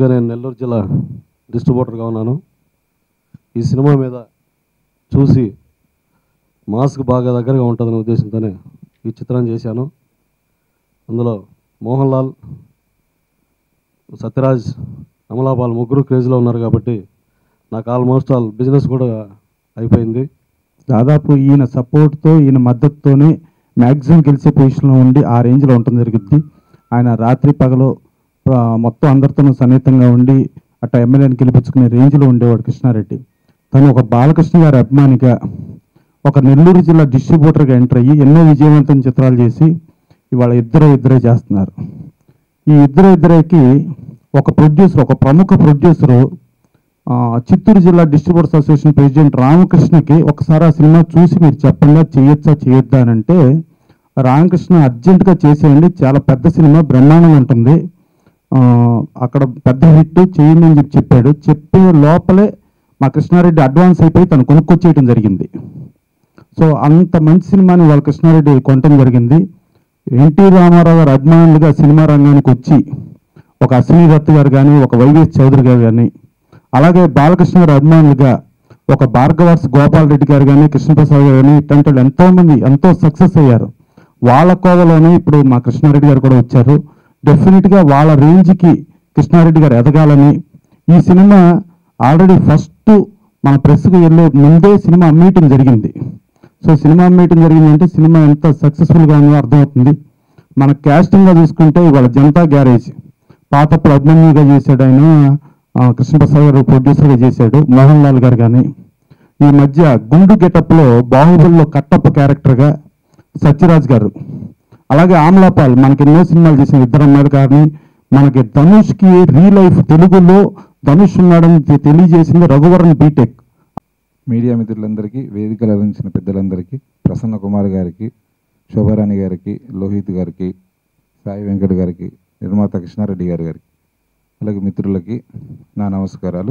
యాక్చువల్గా నేను నెల్లూరు జిల్లా డిస్ట్రిబ్యూటర్గా ఉన్నాను ఈ సినిమా మీద చూసి మాస్క్ బాగా దగ్గరగా ఉంటుందనే ఉద్దేశంతోనే ఈ చిత్రం చేశాను అందులో మోహన్ లాల్ సత్యరాజ్ అమలాపాల్ ముగ్గురు క్రేజ్లో ఉన్నారు కాబట్టి నాకు ఆల్మోస్ట్ ఆల్ బిజినెస్ కూడా అయిపోయింది దాదాపు ఈయన సపోర్ట్తో ఈయన మద్దతుతోనే మ్యాక్సిమం గెలిచే పొజిషన్లో ఉండి ఆ రేంజ్లో ఉండటం జరుగుద్ది ఆయన రాత్రి పగలు ఆ, మొత్తం అందరితోనూ సన్నిహితంగా ఉండి అట్లా ఎమ్మెల్యేని గెలిపించుకునే రేంజ్లో ఉండేవాడు కృష్ణారెడ్డి తను ఒక బాలకృష్ణ గారి అభిమానిగా ఒక నెల్లూరు జిల్లా డిస్ట్రిబ్యూటర్గా ఎంటర్ అయ్యి ఎన్నో విజయవంతం చిత్రాలు చేసి ఇవాళ ఇద్దరు ఇద్దరే చేస్తున్నారు ఈ ఇద్దరు ఇద్దరికి ఒక ప్రొడ్యూసర్ ఒక ప్రముఖ ప్రొడ్యూసరు ఆ, చిత్తూరు జిల్లా డిస్ట్రిబ్యూటర్స్ అసోసియేషన్ ప్రెసిడెంట్ రామకృష్ణకి ఒకసారి ఆ సినిమా చూసి మీరు చెప్పండి చేయొచ్చా చేయొద్దా అని అంటే రామకృష్ణ అర్జెంటుగా చేసేయండి చాలా పెద్ద సినిమా బ్రహ్మాండంగా ఉంటుంది ఆ, అక్కడ పెద్ద హిట్ చేయండి అని చెప్పి చెప్పాడు చెప్పే లోపలే మా కృష్ణారెడ్డి అడ్వాన్స్ అయిపోయి తను కొనుక్కొచ్చేయడం జరిగింది సో అంత మంచి సినిమాని వాళ్ళ కృష్ణారెడ్డి కొనటం జరిగింది ఎన్టీ రామారావు గారు అభిమానులుగా సినిమా రంగానికి వచ్చి ఒక అశ్విని దత్ గారు కానీ ఒక వైవిఎస్ చౌదరి గారు కానీ అలాగే బాలకృష్ణ గారి అభిమానులుగా ఒక భార్గవర్స్ గోపాల్ రెడ్డి గారు కానీ కృష్ణప్రసాద్ గారు కానీ ఇట్లాంటి వాళ్ళు ఎంతో మంది ఎంతో సక్సెస్ అయ్యారు వాళ్ళ కోవలోనే ఇప్పుడు మా కృష్ణారెడ్డి గారు కూడా వచ్చారు డెఫినెట్గా వాళ్ళ రేంజ్కి కృష్ణారెడ్డి గారు ఎదగాలని ఈ సినిమా ఆల్రెడీ ఫస్ట్ మన ప్రెస్కు వెళ్ళే ముందే సినిమా అమ్మేయటం జరిగింది సో సినిమా అమ్మేయటం జరిగిందంటే సినిమా ఎంత సక్సెస్ఫుల్గా ఉందో అర్థమవుతుంది మన క్యాస్టింగ్గా చూసుకుంటే ఇవాళ జనతా గ్యారేజ్ పాతప్పుడు అభిమన్యుగా చేశాడు ఆయన ఆ, కృష్ణప్రసాద్ గారు ప్రొడ్యూసర్గా చేశాడు మోహన్ లాల్ గారు కానీ ఈ మధ్య గుండు గెటప్లో బాహుబలిలో కట్టప్ప క్యారెక్టర్గా సత్యరాజ్ గారు అలాగే ఆమ్లాపాల్ మనకి ఎన్నో సినిమాలు చేసిన ఇద్దరు అమ్మాయిలు కానీ మనకి ధనుష్కి రీ లైఫ్ తెలుగులో ధనుష్ ఉన్నాడని తె- తెలియజేసింది రఘువరన్ బీటెక్ మీడియా మిత్రులందరికీ వేదికలు అందించిన పెద్దలందరికీ ప్రసన్న కుమార్ గారికి శోభారాణి గారికి లోహిత్ గారికి సాయి వెంకట్ గారికి నిర్మాత కృష్ణారెడ్డి గారి గారికి అలాగే మిత్రులకి నా నమస్కారాలు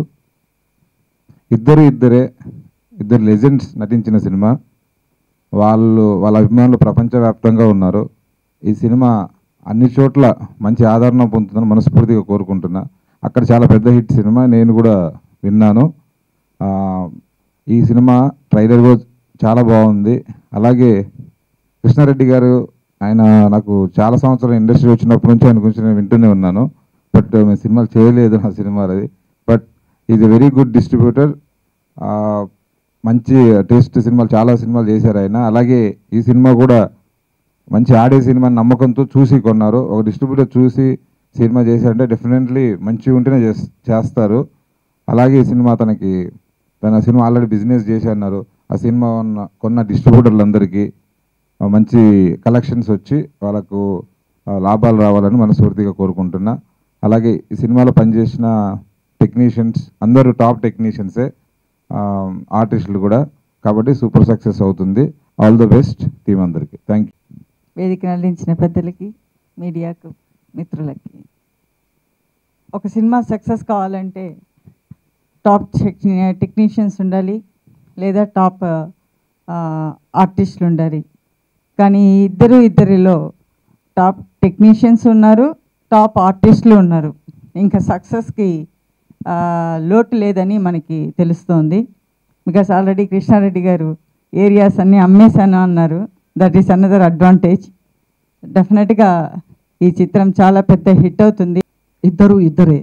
ఇద్దరు ఇద్దరే ఇద్దరు లెజెండ్స్ నటించిన సినిమా వాళ్ళు వాళ్ళ అభిమానులు ప్రపంచవ్యాప్తంగా ఉన్నారు ఈ సినిమా అన్ని చోట్ల మంచి ఆదరణ పొందుతుందని మనస్ఫూర్తిగా కోరుకుంటున్నా అక్కడ చాలా పెద్ద హిట్ సినిమా నేను కూడా విన్నాను ఆ, ఈ సినిమా ట్రైలర్ కూడా చాలా బాగుంది అలాగే కృష్ణారెడ్డి గారు ఆయన నాకు చాలా సంవత్సరాలు ఇండస్ట్రీ వచ్చినప్పటి నుంచి ఆయన గురించి నేను వింటూనే ఉన్నాను బట్ మేము సినిమాలు చేయలేదు నా సినిమాలు అది but is a very good distributor మంచి టేస్ట్ సినిమాలు చాలా సినిమాలు చేశారు ఆయన అలాగే ఈ సినిమా కూడా మంచి ఆడే సినిమా నమ్మకంతో చూసి కొన్నారు ఒక డిస్ట్రిబ్యూటర్ చూసి సినిమా చేశారంటే డెఫినెట్లీ మంచిగా ఉంటేనే చేస్- చేస్తారు అలాగే ఈ సినిమా తనకి తన సినిమా ఆల్రెడీ బిజినెస్ చేసి అన్నారు ఆ సినిమా ఉన్న కొన్న డిస్ట్రిబ్యూటర్లందరికీ ఆ, మంచి కలెక్షన్స్ వచ్చి వాళ్ళకు ఆ, లాభాలు రావాలని మనస్ఫూర్తిగా కోరుకుంటున్నా అలాగే ఈ సినిమాలో పనిచేసిన టెక్నీషియన్స్ అందరూ టాప్ టెక్నీషియన్సే ఆర్టిస్టులు కూడా కాబట్టి సూపర్ సక్సెస్ అవుతుంది ఆల్ ద బెస్ట్ టీం అందరికీ థ్యాంక్ యూ వేదిక అందించిన పెద్దలకి మీడియాకు మిత్రులకి ఒక సినిమా సక్సెస్ కావాలంటే టాప్ టెక్నీషియన్స్ ఉండాలి లేదా టాప్ ఆర్టిస్టులు ఉండాలి కానీ ఈ ఇద్దరు ఇద్దరిలో టాప్ టెక్నీషియన్స్ ఉన్నారు టాప్ ఆర్టిస్టులు ఉన్నారు ఇంకా సక్సెస్కి లోటు లేదని మనకి తెలుస్తోంది బికాస్ ఆల్రెడీ కృష్ణారెడ్డి గారు ఏరియాస్ అన్నీ అమ్మేశాను అన్నారు దట్ ఈస్ అనదర్ అడ్వాంటేజ్ డెఫినెట్గా ఈ చిత్రం చాలా పెద్ద హిట్ అవుతుంది ఇద్దరు ఇద్దరే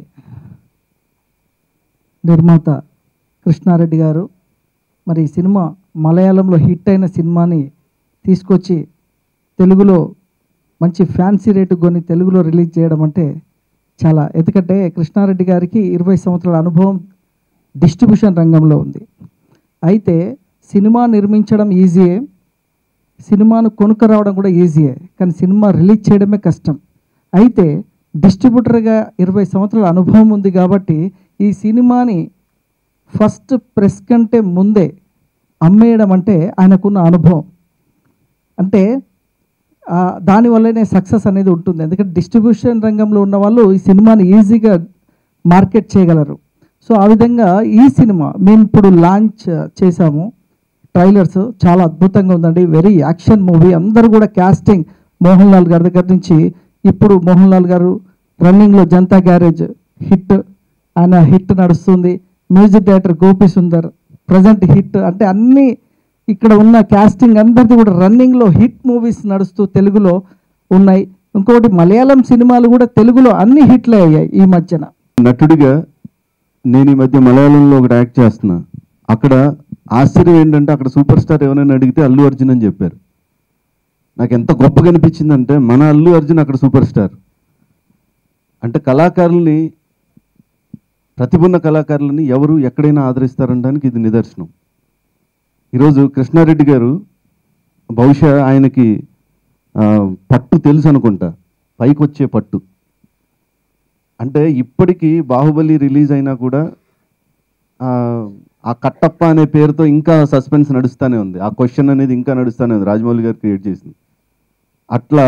నిర్మాత కృష్ణారెడ్డి గారు మరి ఈ సినిమా మలయాళంలో హిట్ అయిన సినిమాని తీసుకొచ్చి తెలుగులో మంచి ఫ్యాన్సీ రేటు కొని తెలుగులో రిలీజ్ చేయడం అంటే చాలా ఎందుకంటే కృష్ణారెడ్డి గారికి ఇరవై సంవత్సరాల అనుభవం డిస్ట్రిబ్యూషన్ రంగంలో ఉంది అయితే సినిమా నిర్మించడం ఈజీయే సినిమాను కొనుక్క రావడం కూడా ఈజీయే కానీ సినిమా రిలీజ్ చేయడమే కష్టం అయితే డిస్ట్రిబ్యూటర్గా ఇరవై సంవత్సరాల అనుభవం ఉంది కాబట్టి ఈ సినిమాని ఫస్ట్ ప్రెస్ కంటే ముందే అమ్మేయడం అంటే ఆయనకున్న అనుభవం అంటే ఆ, దానివల్లనే సక్సెస్ అనేది ఉంటుంది ఎందుకంటే డిస్ట్రిబ్యూషన్ రంగంలో ఉన్న వాళ్ళు ఈ సినిమాని ఈజీగా మార్కెట్ చేయగలరు సో ఆ విధంగా ఈ సినిమా మేము ఇప్పుడు లాంచ్ చేశాము ట్రైలర్స్ చాలా అద్భుతంగా ఉందండి వెరీ యాక్షన్ మూవీ అందరూ కూడా క్యాస్టింగ్ మోహన్ లాల్ గారి దగ్గర నుంచి ఇప్పుడు మోహన్ లాల్ గారు రన్నింగ్లో జనతా గ్యారేజ్ హిట్ ఆయన హిట్ నడుస్తుంది music director Gopi Sundar present hit అంటే అన్ని ఇక్కడ ఉన్న కాస్టింగ్ అందరిది కూడా రన్నింగ్లో హిట్ మూవీస్ నడుస్తూ తెలుగులో ఉన్నాయి ఇంకోటి మలయాళం సినిమాలు కూడా తెలుగులో అన్ని హిట్లే అయ్యాయి ఈ మధ్యన నటుడిగా నేను ఈ మధ్య మలయాళంలో ఒకటి యాక్ట్ చేస్తున్నా అక్కడ ఆశ్చర్యం ఏంటంటే అక్కడ సూపర్ స్టార్ ఎవరైనా అడిగితే అల్లు అర్జున్ అని చెప్పారు నాకు ఎంత గొప్పగా అనిపించిందంటే మన అల్లు అర్జున్ అక్కడ సూపర్ స్టార్ అంటే కళాకారుల్ని ప్రతిభున్న కళాకారులని ఎవరు ఎక్కడైనా ఆదరిస్తారనడానికి ఇది నిదర్శనం ఈరోజు కృష్ణారెడ్డి గారు బహుశా ఆయనకి ఆ, పట్టు తెలుసు అనుకుంటా పైకి వచ్చే పట్టు అంటే ఇప్పటికీ బాహుబలి రిలీజ్ అయినా కూడా ఆ, ఆ కట్టప్ప అనే పేరుతో ఇంకా సస్పెన్స్ నడుస్తూనే ఉంది ఆ క్వశ్చన్ అనేది ఇంకా నడుస్తూనే ఉంది రాజమౌళి గారు క్రియేట్ చేసింది అట్లా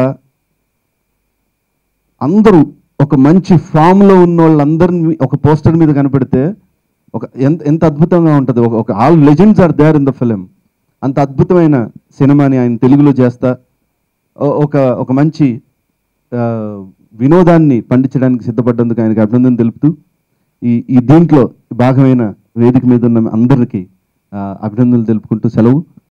అందరూ ఒక మంచి ఫామ్లో ఉన్న వాళ్ళందరినీ ఒక పోస్టర్ మీద కనపెడితే ఒక ఎంత ఎంత అద్భుతంగా ఉంటుంది ఒక ఒక all legends are there in the film అంత అద్భుతమైన సినిమాని ఆయన తెలుగులో చేస్తా ఓ- ఒక ఒక మంచి ఆ, వినోదాన్ని పండించడానికి సిద్ధపడ్డందుకు ఆయనకి అభినందన తెలుపుతూ ఈ ఈ దీంట్లో భాగమైన వేదిక మీద ఉన్న అందరికీ ఆ, అభినందనలు తెలుపుకుంటూ సెలవు